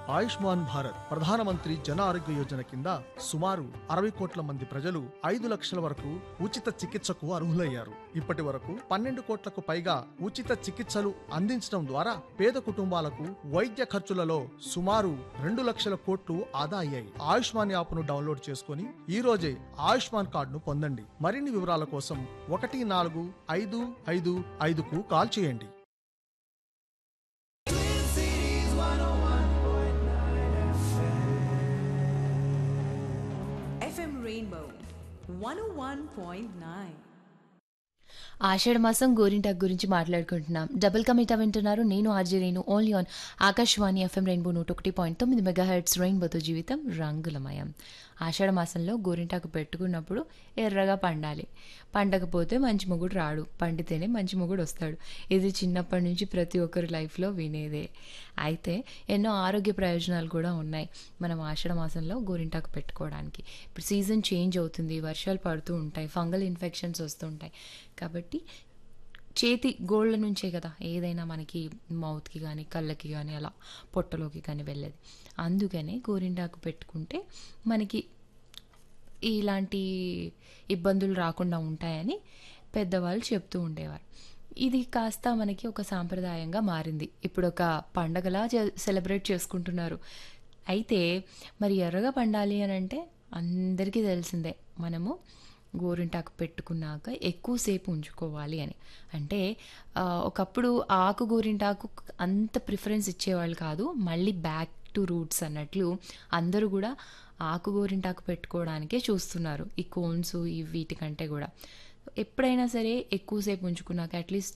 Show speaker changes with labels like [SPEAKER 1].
[SPEAKER 1] ఆయుష్మాన్ భారత్ ప్రధానమంత్రి జన ఆరోగ్య యోజన కింద సుమారు అరవై కోట్ల మంది ప్రజలు ఐదు లక్షల వరకు ఉచిత చికిత్సకు అర్హులయ్యారు ఇప్పటి వరకు పన్నెండు కోట్లకు పైగా ఉచిత చికిత్సలు అందించడం ద్వారా పేద కుటుంబాలకు వైద్య ఖర్చులలో సుమారు రెండు లక్షల కోట్లు ఆదా అయ్యాయి ఆయుష్మాన్ యాప్ను డౌన్లోడ్ చేసుకుని ఈ రోజే ఆయుష్మాన్ కార్డును పొందండి మరిన్ని వివరాల కోసం ఒకటి నాలుగు ఐదు ఐదు ఐదుకు కాల్ చేయండి
[SPEAKER 2] FM Rainbow 101.9.
[SPEAKER 3] ఆషాఢ మాసం గోరింటాక్ గురించి మాట్లాడుకుంటున్నాం డబుల్ కమిటా వింటున్నారు నేను RJ Renu only on Akashvani FM Rainbow నూట ఒకటి పాయింట్ తొమ్మిది మెగా హెడ్స్ రెయిన్బోతో జీవితం రంగులమయం ఆషాఢ మాసంలో గోరింటాకు పెట్టుకున్నప్పుడు ఎర్రగా పండాలి పండకపోతే మంచి మొగుడు రాడు పండితేనే మంచి మొగుడు వస్తాడు ఇది చిన్నప్పటి నుంచి ప్రతి ఒక్కరి లైఫ్లో వినేదే అయితే ఎన్నో ఆరోగ్య ప్రయోజనాలు కూడా ఉన్నాయి మనం ఆషాఢ మాసంలో గోరింటాకు పెట్టుకోవడానికి ఇప్పుడు సీజన్ చేంజ్ అవుతుంది వర్షాలు పడుతూ ఉంటాయి ఫంగల్ ఇన్ఫెక్షన్స్ వస్తుంటాయి కాబట్టి చేతి గోళ్ళ నుంచే కదా ఏదైనా మనకి మౌత్కి కానీ కళ్ళకి కానీ అలా పొట్టలోకి కానీ వెళ్ళేది అందుకనే గోరింటాకు పెట్టుకుంటే మనకి ఇలాంటి ఇబ్బందులు రాకుండా ఉంటాయని పెద్దవాళ్ళు చెప్తూ ఉండేవారు ఇది కాస్త మనకి ఒక సాంప్రదాయంగా మారింది ఇప్పుడు ఒక పండగలా చే- సెలబ్రేట్ చేసుకుంటున్నారు అయితే మరి ఎర్రగా పండాలి అని అంటే అందరికీ తెలిసిందే మనము గోరింటాకు పెట్టుకున్నాక ఎక్కువసేపు ఉంచుకోవాలి అని అంటే ఆ, ఒకప్పుడు ఆకు గోరింటాకు అంత ప్రిఫరెన్స్ ఇచ్చేవాళ్ళు కాదు మళ్ళీ బ్యాక్ టు రూట్స్ అన్నట్లు అందరూ కూడా ఆకు గోరింటాకు పెట్టుకోవడానికే చూస్తున్నారు ఈ కోన్స్ ఈ వీటికంటే కూడా ఎప్పుడైనా సరే ఎక్కువసేపు ఉంచుకున్నాక అట్లీస్ట్